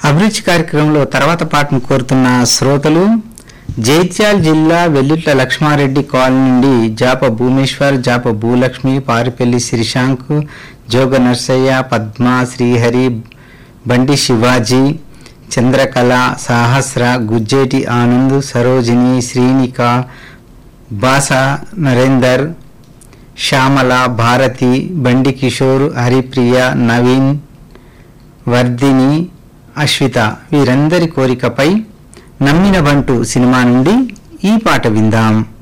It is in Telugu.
అభిరుచి కార్యక్రమంలో తర్వాత పాటను కోరుతున్న శ్రోతలు జైత్యాల జిల్లా వెల్లుట్ల లక్ష్మారెడ్డి కాలనీ నుండి జాప భూమేశ్వర్ జాప భూలక్ష్మి పారిపల్లి శ్రీశాంక్ జోగ నర్సయ్య పద్మ శ్రీహరి బండి శివాజీ చంద్రకళ సాహస్ర గుజ్జేటి ఆనంద్ సరోజిని శ్రీనిక బాస నరేందర్ శ్యామల భారతి బండి కిషోర్ హరిప్రియ నవీన్ వర్ధిని అశ్విత వీరందరి కోరికపై నమ్మిన బంటు సినిమా నుండి ఈ పాట విందాం